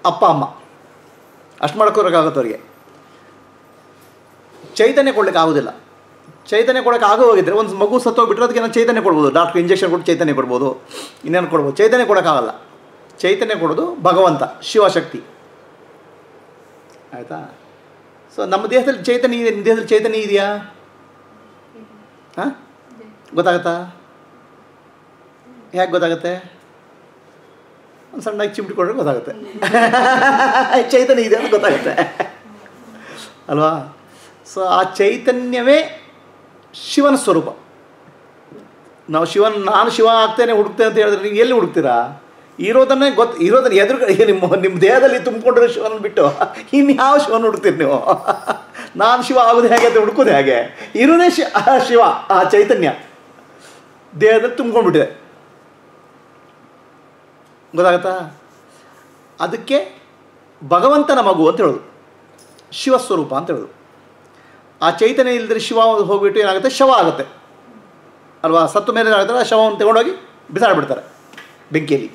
ಅಪ್ಪ ಅಮ್ಮ ಅಷ್ಟು ಮಾಡ್ಕೋಬೇಕಾಗುತ್ತೆ ಅವರಿಗೆ ಚೈತನ್ಯ ಕೊಡ್ಲಿಕ್ಕೆ ಆಗೋದಿಲ್ಲ ಚೈತನ್ಯ ಕೊಡೋಕೆ ಆಗೋ ಹೋಗಿದ್ರೆ ಒಂದು ಮಗು ಸತ್ತೋಗ್ಬಿಟ್ರೆ ಅದಕ್ಕೆ ನಾವು ಚೈತನ್ಯ ಕೊಡ್ಬೋದು ಡಾಕ್ಟ್ರ್ ಇಂಜೆಕ್ಷನ್ ಕೊಟ್ಟು ಚೈತನ್ಯ ಕೊಡ್ಬೋದು ಇನ್ನೇನು ಕೊಡ್ಬೋದು ಚೈತನ್ಯ ಕೊಡೋಕ್ಕಾಗಲ್ಲ ಚೈತನ್ಯ ಕೊಡೋದು ಭಗವಂತ ಶಿವಶಕ್ತಿ ಆಯಿತಾ ಸೊ ನಮ್ಮ ದೇಹದಲ್ಲಿ ಚೈತನ್ಯ ಇದೆ ನಿಮ್ಮ ದೇಹದಲ್ಲಿ ಚೈತನ್ಯ ಇದೆಯಾ ಹಾಂ ಗೊತ್ತಾಗುತ್ತಾ ಹೇಗೆ ಗೊತ್ತಾಗುತ್ತೆ ಒಂದು ಸಣ್ಣದಾಗಿ ಚಿಮ್ಟಿಕೊಂಡ್ರೆ ಗೊತ್ತಾಗುತ್ತೆ ಚೈತನ್ಯ ಇದೆ ಅಂತ ಗೊತ್ತಾಗುತ್ತೆ ಅಲ್ವಾ ಸೊ ಆ ಚೈತನ್ಯವೇ ಶಿವನ ಸ್ವರೂಪ ನಾವು ಶಿವನ್ ನಾನು ಶಿವ ಆಗ್ತೇನೆ ಹುಡುಕ್ತೇನೆ ಅಂತ ಹೇಳಿದ್ರೆ ನೀವು ಎಲ್ಲಿ ಹುಡುಕ್ತೀರಾ ಇರೋದನ್ನೇ ಗೊತ್ತು ಇರೋದನ್ನ ಎದುರು ನಿಮ್ಮ ನಿಮ್ಮ ದೇಹದಲ್ಲಿ ತುಂಬಿಕೊಂಡಿರೋ ಶಿವನ ಬಿಟ್ಟು ಇನ್ಯಾವ ಶಿವನ ಹುಡುಕ್ತೀರಿ ನೀವು ನಾನು ಶಿವ ಆಗೋದು ಹೇಗೆ ಅಂತ ಹುಡುಕೋದು ಹೇಗೆ ಇರೋದೇ ಶಿ ಆ ಶಿವ ಆ ಚೈತನ್ಯ ದೇಹದಲ್ಲಿ ತುಂಬ್ಕೊಂಡ್ಬಿಟ್ಟಿದೆ ಗೊತ್ತಾಗತ್ತಾ ಅದಕ್ಕೆ ಭಗವಂತನ ಮಗು ಅಂತ ಹೇಳೋದು ಶಿವಸ್ವರೂಪ ಅಂತ ಹೇಳೋದು ಆ ಚೈತನ್ಯ ಇಲ್ಲದ್ರೆ ಶಿವ ಹೋಗ್ಬಿಟ್ಟು ಏನಾಗುತ್ತೆ ಶವ ಆಗುತ್ತೆ ಅಲ್ವಾ ಸತ್ತು ಮೇಲೆ ಏನಾಗುತ್ತೆ ಆ ಶವವನ್ನು ತಗೊಂಡೋಗಿ ಬಿಸಾಡ್ಬಿಡ್ತಾರೆ ಬೆಂಕಿಯಲ್ಲಿ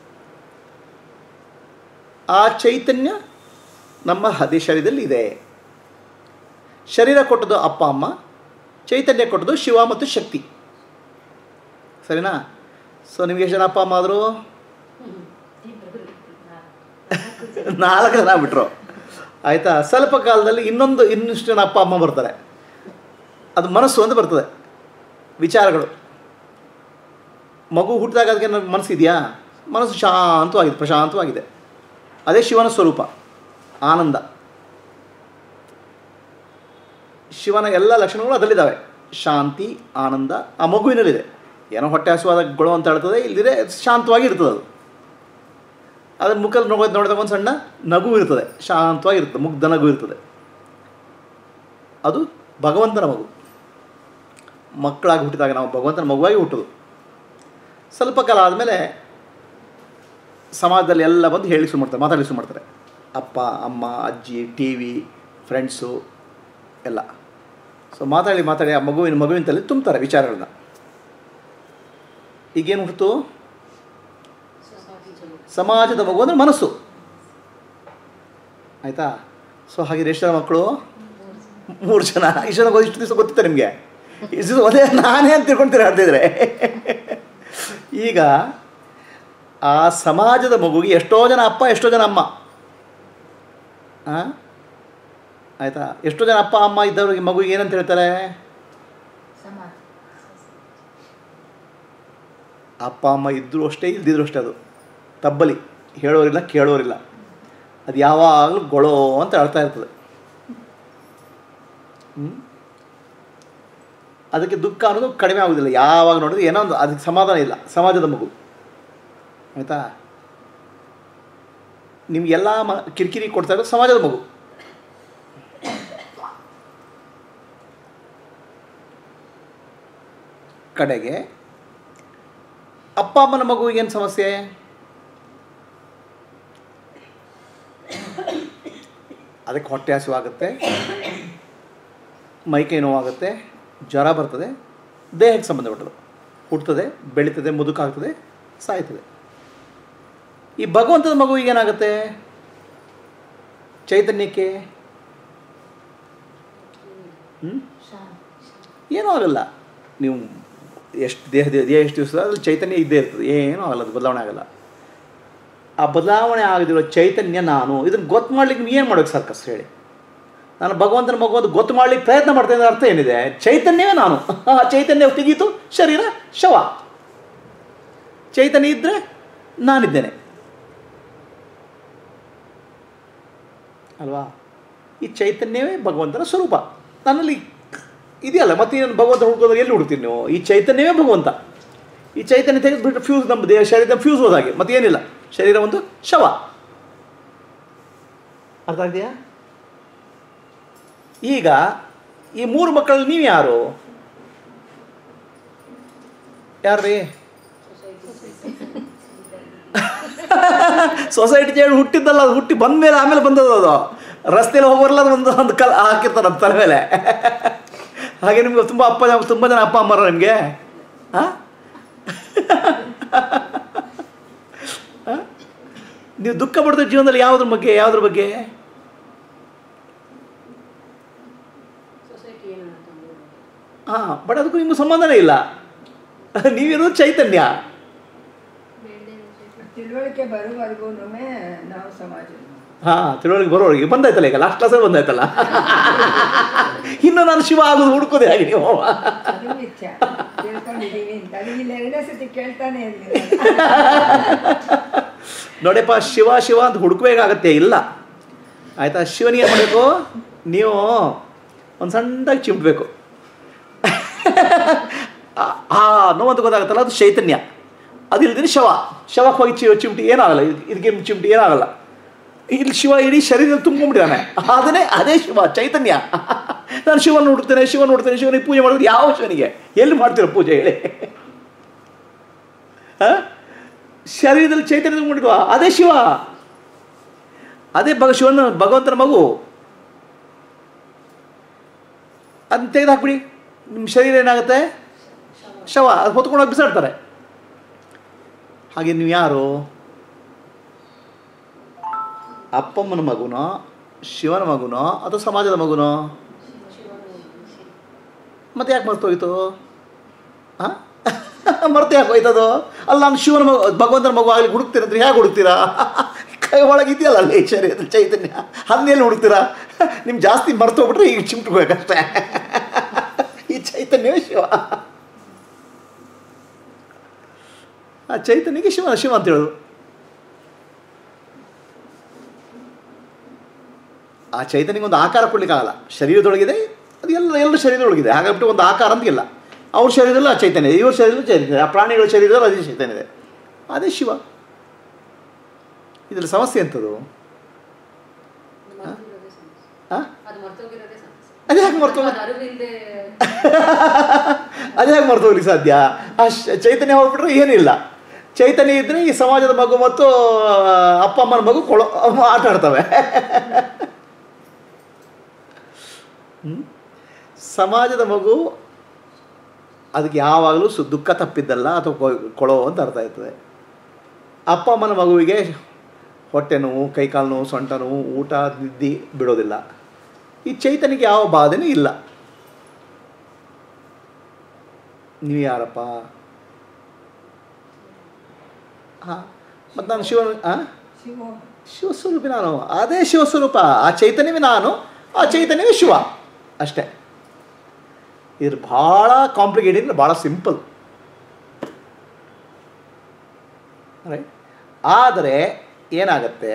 ಆ ಚೈತನ್ಯ ನಮ್ಮ ಹದಿ ಶರೀರದಲ್ಲಿ ಇದೆ ಶರೀರ ಕೊಟ್ಟದ್ದು ಅಪ್ಪ ಅಮ್ಮ ಚೈತನ್ಯ ಕೊಟ್ಟದ್ದು ಶಿವ ಮತ್ತು ಶಕ್ತಿ ಸರಿನಾ ಸೊ ನಿಮಗೆ ಎಷ್ಟು ಜನ ಅಪ್ಪ ಅಮ್ಮ ಆದರು ನಾಲ್ಕು ಜನ ಬಿಟ್ರು ಆಯಿತಾ ಸ್ವಲ್ಪ ಕಾಲದಲ್ಲಿ ಇನ್ನೊಂದು ಇನ್ನಿಷ್ಟು ಜನ ಅಪ್ಪ ಅಮ್ಮ ಬರ್ತಾರೆ ಅದು ಮನಸ್ಸು ಅಂತ ಬರ್ತದೆ ವಿಚಾರಗಳು ಮಗು ಹುಟ್ಟಿದಾಗ ಅದಕ್ಕೆ ನನಗೆ ಮನಸ್ಸಿದೆಯಾ ಮನಸ್ಸು ಶಾಂತವಾಗಿದೆ ಪ್ರಶಾಂತವಾಗಿದೆ ಅದೇ ಶಿವನ ಸ್ವರೂಪ ಆನಂದ ಶಿವನ ಎಲ್ಲ ಲಕ್ಷಣಗಳು ಅದರಲ್ಲಿದ್ದಾವೆ ಶಾಂತಿ ಆನಂದ ಆ ಮಗುವಿನಲ್ಲಿದೆ ಏನೋ ಹೊಟ್ಟೆ ಹಸುವಾದ ಗೊಳು ಅಂತ ಹೇಳ್ತದೆ ಇಲ್ಲಿದೆ ಶಾಂತವಾಗಿ ಇರ್ತದೆ ಅದು ಅದ್ರ ಮುಖಲ್ಲಿ ನೋಡೋದು ನೋಡಿದಾಗ ಒಂದು ಸಣ್ಣ ನಗು ಇರ್ತದೆ ಶಾಂತವಾಗಿರ್ತದೆ ಮುಗ್ಧ ನಗು ಇರ್ತದೆ ಅದು ಭಗವಂತನ ಮಗು ಮಕ್ಕಳಾಗಿ ಹುಟ್ಟಿದಾಗ ನಾವು ಭಗವಂತನ ಮಗುವಾಗಿ ಹುಟ್ಟೋದು ಸ್ವಲ್ಪ ಕಾಲ ಆದಮೇಲೆ ಸಮಾಜದಲ್ಲಿ ಎಲ್ಲ ಬಂದು ಹೇಳಿ ಶುರು ಮಾಡ್ತಾರೆ ಮಾತಾಡಿ ಶುರು ಮಾಡ್ತಾರೆ ಅಪ್ಪ ಅಮ್ಮ ಅಜ್ಜಿ ಟಿ ವಿ ಫ್ರೆಂಡ್ಸು ಎಲ್ಲ ಸೊ ಮಾತಾಡಿ ಮಾತಾಡಿ ಆ ಮಗುವಿನ ಮಗುವಿನ ತಲೆ ತುಂಬ್ತಾರೆ ವಿಚಾರಗಳನ್ನ ಈಗೇನು ಹುಟ್ಟಿತು ಸಮಾಜದ ಮಗು ಅಂದರೆ ಮನಸ್ಸು ಆಯಿತಾ ಸೊ ಹಾಗೆ ಎಷ್ಟು ಜನ ಮಕ್ಕಳು ಮೂರು ಜನ ಇಷ್ಟು ಜನ ಇಷ್ಟು ದಿವಸ ಗೊತ್ತಿತ್ತು ನಿಮಗೆ ಇಷ್ಟು ದಿವಸ ಅದೇ ನಾನೇ ಅಂತ ತಿಳ್ಕೊಂತೀರ ಹೇಳ್ತಿದ್ರೆ ಈಗ ಆ ಸಮಾಜದ ಮಗುಗೆ ಎಷ್ಟೋ ಜನ ಅಪ್ಪ ಎಷ್ಟೋ ಜನ ಅಮ್ಮ ಹಾಂ ಆಯಿತಾ ಎಷ್ಟೋ ಜನ ಅಪ್ಪ ಅಮ್ಮ ಇದ್ದವ್ರಿಗೆ ಮಗುಗೆ ಏನಂತ ಹೇಳ್ತಾರೆ ಅಪ್ಪ ಅಮ್ಮ ಇದ್ದರೂ ಅಷ್ಟೇ ಇಲ್ದಿದ್ರು ಅಷ್ಟೇ ಅದು ತಬ್ಬಲಿ ಹೇಳೋರಿಲ್ಲ ಕೇಳೋರಿಲ್ಲ ಅದು ಯಾವಾಗಲೂ ಗೊಳೋ ಅಂತ ಅಳ್ತಾ ಇರ್ತದೆ ಹ್ಮ್? ಅದಕ್ಕೆ ದುಃಖ ಅನ್ನೋದು ಕಡಿಮೆ ಆಗೋದಿಲ್ಲ ಯಾವಾಗ ನೋಡಿದ್ರೆ ಏನೋ ಒಂದು ಅದಕ್ಕೆ ಸಮಾಧಾನ ಇಲ್ಲ ಸಮಾಜದ ಮಗು ಆಯಿತಾ ನಿಮಗೆಲ್ಲ ಮ ಕಿರಿಕಿರಿ ಕೊಡ್ತಾ ಇರೋದು ಸಮಾಜದ ಮಗು ಕಡೆಗೆ ಅಪ್ಪ ಅಮ್ಮನ ಮಗುವಿಗೆ ಏನು ಸಮಸ್ಯೆ ಅದಕ್ಕೆ ಹೊಟ್ಟೆ ಹಸಿವಾಗುತ್ತೆ ಮೈಕೈ ನೋವಾಗುತ್ತೆ ಜ್ವರ ಬರ್ತದೆ ದೇಹಕ್ಕೆ ಸಂಬಂಧಪಟ್ಟದು ಹುಡ್ತದೆ ಬೆಳೀತದೆ ಮುದುಕಾಗ್ತದೆ ಸಾಯ್ತದೆ ಈ ಭಗವಂತನ ಮಗುವಿಗೆ ಏನಾಗುತ್ತೆ ಚೈತನ್ಯಕ್ಕೆ ಹ್ಮ್? ಏನೂ ಆಗಲ್ಲ ನೀವು ಎಷ್ಟು ದೇಹ ದೇಹ ಎಷ್ಟು ದಿವಸ ಅದ್ರಲ್ಲಿ ಚೈತನ್ಯ ಇದ್ದೇ ಇರ್ತದೆ ಏನೂ ಆಗಲ್ಲ ಅದು ಬದಲಾವಣೆ ಆಗಲ್ಲ ಆ ಬದಲಾವಣೆ ಆಗದಿರೋ ಚೈತನ್ಯ ನಾನು ಇದನ್ನು ಗೊತ್ತು ಮಾಡ್ಲಿಕ್ಕೆ ನೀವು ಏನು ಮಾಡ್ಬೇಕು ಸರ್ಕಸ್ ಹೇಳಿ ನಾನು ಭಗವಂತನ ಮಗು ಅಂತ ಗೊತ್ತು ಮಾಡ್ಲಿಕ್ಕೆ ಪ್ರಯತ್ನ ಮಾಡ್ತೇನೆ ಅರ್ಥ ಏನಿದೆ ಚೈತನ್ಯವೇ ನಾನು ಆ ಚೈತನ್ಯ ತೆಗೀತು ಶರೀರ ಶವ ಚೈತನ್ಯ ಇದ್ದರೆ ನಾನಿದ್ದೇನೆ ಅಲ್ವಾ ಈ ಚೈತನ್ಯವೇ ಭಗವಂತನ ಸ್ವರೂಪ ನನ್ನಲ್ಲಿ ಇದೆಯಲ್ಲ ಮತ್ತೆ ಏನು ಭಗವಂತ ಹುಡ್ಕೋದ್ರೆ ಎಲ್ಲಿ ಹುಡ್ತೀರಿ ನೀವು ಈ ಚೈತನ್ಯವೇ ಭಗವಂತ ಈ ಚೈತನ್ಯ ತೆಗೆದುಬಿಟ್ಟು ಫ್ಯೂಸ್ ನಮ್ಮ ದೇಹ ಶರೀರ ಫ್ಯೂಸ್ ಹೋದಾಗೆ ಮತ್ತೇನಿಲ್ಲ ಶರೀರ ಒಂದು ಶವ ಅರ್ಥ ಆಗಿದೆಯಾ ಈಗ ಈ ಮೂರು ಮಕ್ಕಳಲ್ಲಿ ನೀವು ಯಾರು ಯಾರ್ರೀ ಸೊಸೈಟಿ ಚೇಳು ಹುಟ್ಟಿದ್ದಲ್ಲ ಅದು ಹುಟ್ಟಿ ಬಂದ ಮೇಲೆ ಆಮೇಲೆ ಬಂದದ್ದು ಅದು ರಸ್ತೆಯಲ್ಲಿ ಹೋಗೋರಲ್ಲ ಅದು ಒಂದು ಒಂದು ಕಲ್ ಹಾಕಿರ್ತಾರೆ ನಮ್ಮ ತಲೆ ಮೇಲೆ ಹಾಗೆ ನಿಮ್ಗೆ ತುಂಬ ಅಪ್ಪ ತುಂಬ ಜನ ಅಪ್ಪ ಅಮ್ಮರ ನಿಮಗೆ ಹಾಂ ನೀವು ದುಃಖ ಪಡ್ತಾ ಜೀವನದಲ್ಲಿ ಯಾವುದ್ರ ಬಗ್ಗೆ ಯಾವುದ್ರ ಬಗ್ಗೆ ಸೊಸೈಟಿ ಏನು ಅಂತಂದು ಹಾಂ ಬಟ್ ಅದಕ್ಕೂ ನಿಮ್ಗೆ ಸಂಬಂಧನೇ ಇಲ್ಲ ನೀವಿರೋದು ಚೈತನ್ಯ ತಿಳುವಳಿಕೆ ಬರುವವರೆಗೂ ನಾವು ಸಮಾಜ ಹಾಂ ತಿಳುವಳಿಕೆ ಬರೋರಿಗೆ ಬಂದಾಯ್ತಲ್ಲ ಈಗ ಲಾಸ್ಟ್ ಕ್ಲಾಸಲ್ಲಿ ಬಂದಾಯ್ತಲ್ಲ ಇನ್ನು ನಾನು ಶಿವ ಆಗೋದು ಹುಡುಕೋದೇ ಆಗಿ ನೀವು ಅದು ಮಿಥ್ಯ ತಿಳ್ಕೊಂಡಿದೀವಿ ಅಂತ ಅದು ಇಲ್ಲಿ ಎರಡನೇ ಸತಿ ಕೇಳ್ತಾನೆ ಇರಲಿಲ್ಲ ನೋಡಪ್ಪ ಶಿವ ಶಿವ ಅಂತ ಹುಡುಕಬೇಕಾಗತ್ತೆ ಇಲ್ಲ ಆಯಿತಾ ಶಿವನಿಗೆ ಏನು ಮಾಡಬೇಕು ನೀವು ಒಂದು ಸಣ್ಣದಾಗಿ ಚಿಮ್ಟಬೇಕು ಆ ನೋವಂತ ಗೊತ್ತಾಗುತ್ತಲ್ಲ ಅದು ಚೈತನ್ಯ ಅದು ಇಲ್ದಿದ್ರೆ ಶವ ಶವಕ್ಕೆ ಹೋಗಿ ಚಿ ಚಿಮ್ಟಿ ಏನಾಗಲ್ಲ ಇದಕ್ಕೆ ಚಿಮ್ಟಿ ಏನಾಗಲ್ಲ ಇಲ್ಲಿ ಶಿವ ಇಡೀ ಶರೀರದಲ್ಲಿ ತುಂಬ್ಕೊಂಡ್ಬಿಟ್ಟಿದ್ದಾನೆ ಅದನ್ನೇ ಅದೇ ಶಿವ ಚೈತನ್ಯ ನಾನು ಶಿವನ ಹುಡುಕ್ತೇನೆ ಶಿವನ ಹುಡ್ತೇನೆ ಶಿವನಿಗೆ ಪೂಜೆ ಮಾಡಿದ್ರೆ ಯಾವ ಶಿವನಿಗೆ ಎಲ್ಲಿ ಮಾಡ್ತೀರ ಪೂಜೆ ಹೇಳಿ ಆ? ಶರೀರದಲ್ಲಿ ಚೈತನ್ಯ ತುಂಬಿಡುವ ಅದೇ ಶಿವ ಅದೇ ಭಗ ಶಿವನ ಭಗವಂತನ ಮಗು ಅದನ್ನ ತೆಗೆದು ಹಾಕ್ಬಿಡಿ ನಿಮ್ಮ ಶರೀರ ಏನಾಗುತ್ತೆ ಶವ ಅದು ಹೊತ್ಕೊಂಡೋಗಿ ಬಿಸಾಡ್ತಾರೆ ಹಾಗೆ ನೀವು ಯಾರು ಅಪ್ಪಮ್ಮನ ಮಗುನೋ ಶಿವನ ಮಗುನೋ ಅಥವಾ ಸಮಾಜದ ಮಗುನೋ ಮತ್ತೆ ಯಾಕೆ ಮರ್ತೋಯ್ತು ಹಾಂ ಮರ್ತು ಯಾಕೆ ಹೋಯ್ತದು ಅಲ್ಲ ನಾನು ಶಿವನ ಮಗು ಭಗವಂತನ ಮಗು ಆಗಲಿ ಹುಡುಕ್ತೀರಂದ್ರೆ ಹೇಗೆ ಹುಡುಕ್ತೀರಾ ಕೈ ಒಳಗೆ ಇದೆಯಲ್ಲ ಅಲ್ಲಿ ಶರೀರದ ಚೈತನ್ಯ ಅದನ್ನೆಲ್ಲಿ ಹುಡುಕ್ತೀರಾ ನಿಮ್ಗೆ ಜಾಸ್ತಿ ಮರ್ತು ಹೋಗ್ಬಿಟ್ರೆ ಈಗ ಚಿಮ್ಟ್ಬೇಕಷ್ಟೇ ಈ ಚೈತನ್ಯವೇ ಶಿವ ಆ ಚೈತನ್ಯಕ್ಕೆ ಶಿವ ಶಿವ ಅಂತ ಹೇಳೋದು ಆ ಚೈತನ್ಯಕ್ಕೆ ಒಂದು ಆಕಾರ ಕೊಡ್ಲಿಕ್ಕಾಗಲ್ಲ ಶರೀರದೊಳಗಿದೆ ಅದು ಎಲ್ಲ ಎಲ್ಲ ಶರೀರದೊಳಗಿದೆ ಹಾಗಾಗ್ಬಿಟ್ಟು ಒಂದು ಆಕಾರ ಅಂತ ಇಲ್ಲ ಅವ್ರ ಶರೀರದಲ್ಲೂ ಆ ಚೈತನ್ಯ ಇದೆ ಇವ್ರ ಶರೀರದಲ್ಲೂ ಚೈತನ್ಯ ಇದೆ ಆ ಪ್ರಾಣಿಗಳ ಶರೀರದಲ್ಲೂ ಅದೇ ಚೈತನ್ಯ ಇದೆ ಅದೇ ಶಿವ ಇದರಲ್ಲಿ ಸಮಸ್ಯೆ ಎಂಥದ್ದು ಮರ್ತೋಗಿರೋದೇ ಸಮಸ್ಯೆ ಹಾಂ ಅದು ಮರ್ತೋಗಿರೋದೇ ಸಮಸ್ಯೆ ಅದೇ ಯಾಕೆ ಮರ್ತು ಅದು ಅರಿವಿಲ್ಲದೆ ಅದೇ ಯಾಕೆ ಮರ್ತು ಹೋಗ್ಲಿಕ್ಕೆ ಸಾಧ್ಯ ಆ ಶ- ಚೈತನ್ಯ ಹೋಗ್ಬಿಟ್ರೆ ಏನಿಲ್ಲ ಚೈತನ್ಯ ಇದ್ದರೆ ಈ ಸಮಾಜದ ಮಗು ಮತ್ತು ಆ, ಅಪ್ಪ ಅಮ್ಮನ ಮಗು ಕೊಳೋ ಆಟ ಆಡ್ತವೆ ಹ್ಮ್? ಸಮಾಜದ ಮಗು ಅದಕ್ಕೆ ಯಾವಾಗಲೂ ಸು ದುಃಖ ತಪ್ಪಿದ್ದಲ್ಲ ಅಥವಾ ಕೊ- ಕೊಳೋ ಅಂತ ಅರ್ಥ ಆಯ್ತದೆ ಅಪ್ಪ ಅಮ್ಮನ ಮಗುವಿಗೆ ಹೊಟ್ಟೆ ನೋವು ಕೈಕಾಲು ನೋವು ಸೊಂಟ ನೋವು ಊಟ ನಿದ್ದೆ ಬಿಡೋದಿಲ್ಲ ಈ ಚೈತನ್ಯಕ್ಕೆ ಯಾವ ಬಾಧೆನೂ ಇಲ್ಲ ನೀವು ಯಾರಪ್ಪ ಹಾಂ ಮತ್ತು ನಾನು ಶಿವನ ಹಾಂ ಶಿವ ಶಿವಸ್ವರೂಪಿ ನಾನು ಅದೇ ಶಿವಸ್ವರೂಪ ಆ ಚೈತನ್ಯವೇ ನಾನು ಆ ಚೈತನ್ಯವೇ ಶಿವ ಅಷ್ಟೇ ಇದು ಭಾಳ ಕಾಂಪ್ಲಿಕೇಟೆಡ್ ಇಲ್ಲ ಭಾಳ ಸಿಂಪಲ್ ರೈಟ್ ಆದರೆ ಏನಾಗತ್ತೆ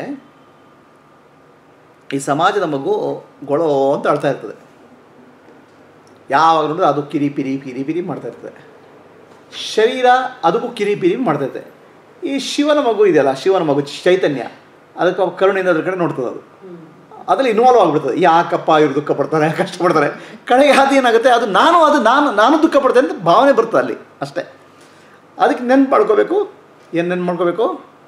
ಈ ಸಮಾಜದ ಮಗು ಗೊಳೋ ಅಂತ ಅಳ್ತಾ ಇರ್ತದೆ ಯಾವಾಗ ನೋಡಿದ್ರೆ ಅದು ಕಿರಿ ಪಿರಿ ಪಿರಿ ಪಿರಿ ಮಾಡ್ತಾ ಇರ್ತದೆ ಶರೀರ ಅದಕ್ಕೂ ಕಿರಿ ಪಿರಿ ಮಾಡ್ತಾ ಇರ್ತದೆ ಈ ಶಿವನ ಮಗು ಇದೆಯಲ್ಲ ಶಿವನ ಮಗು ಚೈತನ್ಯ ಅದಕ್ಕೆ ಅವ್ ಕರುಣೆಯಿಂದ ಅದ್ರ ಕಡೆ ನೋಡ್ತದೆ ಅದು ಅದ್ರಲ್ಲಿ ಇನ್ವಾಲ್ವ್ ಆಗಿಬಿಡ್ತದೆ ಯಾಕಪ್ಪ ಇವ್ರು ದುಃಖ ಪಡ್ತಾರೆ ಕಷ್ಟಪಡ್ತಾರೆ ಕಡೆಗೆ ಅದು ಏನಾಗುತ್ತೆ ಅದು ನಾನು ಅದು ನಾನು ನಾನು ದುಃಖ ಪಡ್ತೇನೆ ಅಂತ ಭಾವನೆ ಬರ್ತದೆ ಅಲ್ಲಿ ಅಷ್ಟೇ ಅದಕ್ಕೆ ನೆನ್ಪು ಮಾಡ್ಕೋಬೇಕು ಏನು ನೆನ್ಪು ಮಾಡ್ಕೋಬೇಕು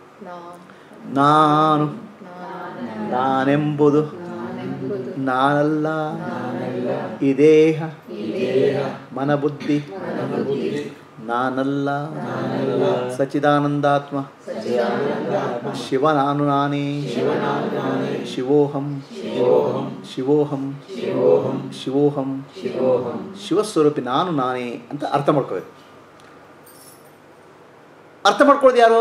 ನಾನು ನಾನೆಂಬುದು ನಾನಲ್ಲ ಈ ದೇಹ ಮನಬುದ್ಧಿ ನಾನಲ್ಲ ಸಚಿದಾನಂದಾತ್ಮ ಶಿವ ನಾನು ನಾನೇ ಶಿವೋಹಂ ಶಿವೋಹಂ ಶಿವೋಹಂ ಶಿವಸ್ವರೂಪಿ ನಾನು ನಾನೇ ಅಂತ ಅರ್ಥ ಮಾಡ್ಕೋಬೇಕು ಅರ್ಥ ಮಾಡ್ಕೊಳ್ಳೋದು ಯಾರು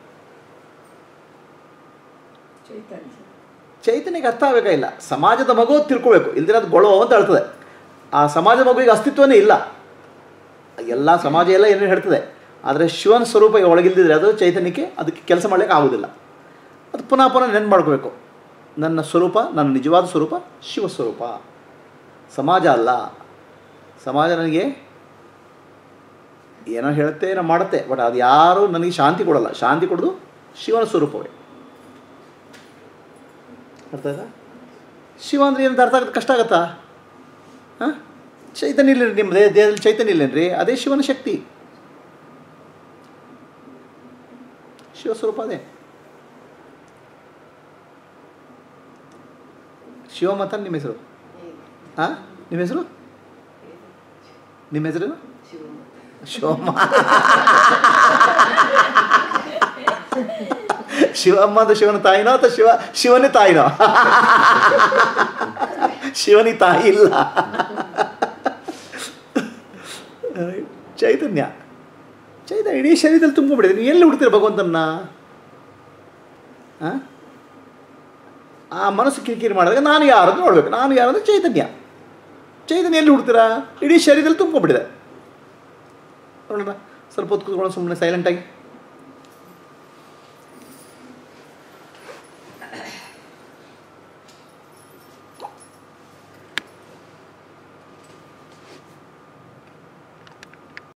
ಚೈತನ್ಯ ಚೈತನ್ಯಕ್ಕೆ ಅರ್ಥ ಆಗಬೇಕಾಗಿಲ್ಲ ಸಮಾಜದ ಮಗು ತಿಳ್ಕೊಬೇಕು ಇಲ್ದಿರ ಅದು ಗೊಳೋ ಅಂತ ಹೇಳ್ತದೆ ಆ ಸಮಾಜ ಮಗುವಿಗೆ ಅಸ್ತಿತ್ವನೇ ಇಲ್ಲ ಎಲ್ಲ ಸಮಾಜ ಎಲ್ಲ ಏನೇನು ಹೇಳ್ತದೆ ಆದರೆ ಶಿವನ ಸ್ವರೂಪ ಒಳಗಿಲ್ದಿದ್ರೆ ಅದು ಚೈತನ್ಯಕ್ಕೆ ಅದಕ್ಕೆ ಕೆಲಸ ಮಾಡಲಿಕ್ಕೆ ಆಗೋದಿಲ್ಲ ಅದು ಪುನಃ ಪುನಃ ನೆನ್ಪು ಮಾಡ್ಕೋಬೇಕು ನನ್ನ ಸ್ವರೂಪ ನನ್ನ ನಿಜವಾದ ಸ್ವರೂಪ ಶಿವ ಸ್ವರೂಪ ಸಮಾಜ ಅಲ್ಲ ಸಮಾಜ ನನಗೆ ಏನೋ ಹೇಳುತ್ತೆ ಏನೋ ಮಾಡುತ್ತೆ ಬಟ್ ಅದು ಯಾರೂ ನನಗೆ ಶಾಂತಿ ಕೊಡಲ್ಲ ಶಾಂತಿ ಕೊಡೋದು ಶಿವನ ಸ್ವರೂಪವೇ ಅರ್ಥ ಆಯ್ತಾ ಶಿವ ಅಂದ್ರೆ ಏನಂತ ಅರ್ಥ ಆಗುತ್ತೆ ಕಷ್ಟ ಆಗತ್ತಾ ಹಾಂ ಚೈತನ್ಯ ಇಲ್ಲ ನಿಮ್ಮ ದೇಹ ದೇಹದಲ್ಲಿ ಚೈತನ್ಯ ಇಲ್ಲೇನ್ರಿ ಅದೇ ಶಿವನ ಶಕ್ತಿ ಶಿವಸ್ವರೂಪ ಅದೇ ಶಿವ ಮತ ನಿಮ್ಮ ಹೆಸರು ಹಾಂ ನಿಮ್ಮ ಹೆಸರು ನಿಮ್ಮ ಹೆಸರೇನು ಶಿವಮ್ಮ ಶಿವಮ್ಮ ಅದು ಶಿವನ ತಾಯಿನೋ ಅಥವಾ ಶಿವ ಶಿವನೇ ತಾಯಿನೋ ಶಿವನಿಗೆ ತಾಯಿ ಇಲ್ಲ ಚೈತನ್ಯ ಚೈತನ್ಯ ಇಡೀ ಶರೀರದಲ್ಲಿ ತುಂಬಿಬಿಡಿದೆ ನೀವು ಎಲ್ಲಿ ಹುಡ್ತೀರ ಭಗವಂತನ ಆ? ಆ ಮನಸ್ಸು ಕಿರಿಕಿರಿ ಮಾಡಿದಾಗ ನಾನು ಯಾರು ಅಂತ ನೋಡ್ಬೇಕು ನಾನು ಯಾರು ಅಂದರೆ ಚೈತನ್ಯ ಚೈತನ್ಯ ಎಲ್ಲಿ ಹುಡ್ತೀರಾ ಇಡೀ ಶರೀರದಲ್ಲಿ ತುಂಬಿಬಿಟ್ಟಿದೆ ನೋಡೋಣ ಸ್ವಲ್ಪ ಹೊತ್ತು ಕೂತ್ಕೊಳ್ಳೋಣ ಸುಮ್ಮನೆ ಸೈಲೆಂಟಾಗಿ